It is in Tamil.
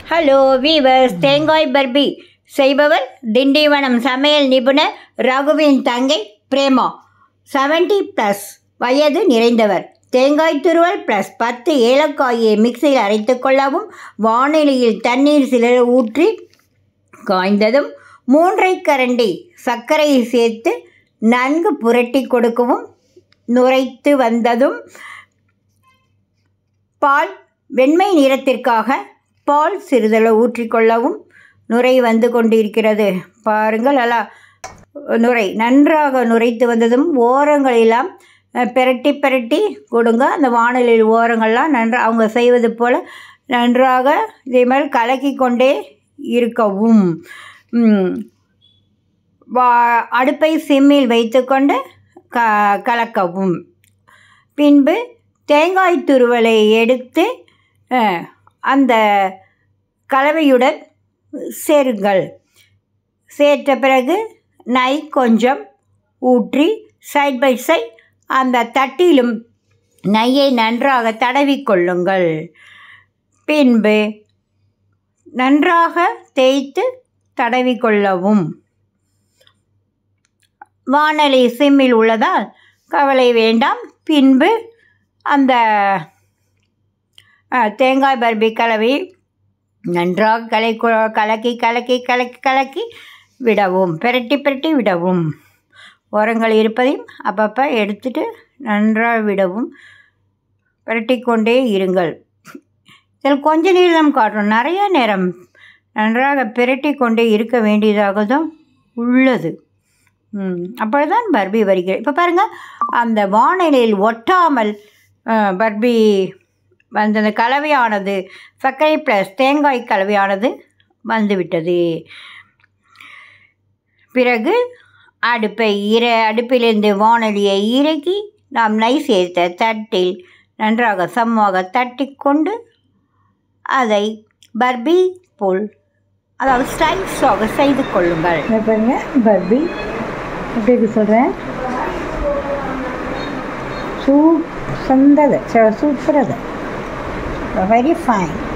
ஹலோ வீவர்ஸ் தேங்காய் பர்பி செய்பவர் திண்டிவனம் சமையல் நிபுணர் ரகுவின் தங்கை பிரேமா செவன்டி ப்ளஸ் வயது நிறைந்தவர் தேங்காய் துருவல் ப்ளஸ் பத்து ஏலக்காயை மிக்சியில் அரைத்து கொள்ளவும் வானிலையில் தண்ணீர் சில ஊற்றி காய்ந்ததும் மூன்றை கரண்டி சர்க்கரையை சேர்த்து நன்கு புரட்டி கொடுக்கவும் நுரைத்து வந்ததும் பால் வெண்மை நிறத்திற்காக பால் சிறிதளவு ஊற்றிக்கொள்ளவும் நுரை வந்து கொண்டிருக்கிறது பாருங்கள் நல்லா நுரை நன்றாக நுரைத்து வந்ததும் ஓரங்களெல்லாம் அஹ், பிரட்டி பிரட்டி கொடுங்க அந்த வானிலையில் ஓரங்கள்லாம் நன்றாக அவங்க செய்வது போல் நன்றாக இதே மாதிரி கலக்கி கொண்டே இருக்கவும் ம், வா அடுப்பை சிம்மில் வைத்துக்கொண்டு க கலக்கவும் பின்பு தேங்காய் துருவலை எடுத்து அஹ், அந்த கலவையுடன் சேருங்கள் சேர்த்த பிறகு நை கொஞ்சம் ஊற்றி சைட் பை சைட் அந்த தட்டிலும் நையை நன்றாக தடவிக்கொள்ளுங்கள் பின்பு நன்றாக தேய்த்து தடவிக்கொள்ளவும் வானொலி சிம்மில் உள்ளதால் கவலை வேண்டாம் பின்பு அந்த அஹ், தேங்காய் பர்பி கலவை நன்றாக கலை கலக்கி கலக்கி கலக்கி கலக்கி விடவும் பிரட்டி பிரட்டி விடவும் உரங்கள் இருப்பதையும் அப்பப்போ எடுத்துட்டு நன்றாக விடவும் பிரட்டிக்கொண்டே இருங்கள் இதில் கொஞ்ச நேரம் காட்டும் நிறைய நேரம் நன்றாக பிரட்டி கொண்டே இருக்க வேண்டியதாக தான் உள்ளது ம், அப்பொழுதுதான் பர்பி வருகிறது இப்போ பாருங்கள் அந்த வானிலையில் ஒட்டாமல் அஹ், பர்பி வந்து அந்த கலவையானது சர்க்கரை ப்ளஸ் தேங்காய் கலவையானது வந்துவிட்டது பிறகு அடுப்பை இற அடுப்பிலிருந்து வானொலியை இறக்கி நாம் நை சேர்த்த தட்டில் நன்றாக சமமாக தட்டி கொண்டு அதை பர்பி போல் அதாவது ஸ்லைஸாக செய்து கொள்ளுங்கள் இதை பாருங்க பர்பி எப்படி இருக்கு சொல்கிறேன் சூ சொந்தது சூப்பரது வெரி ஃபைன்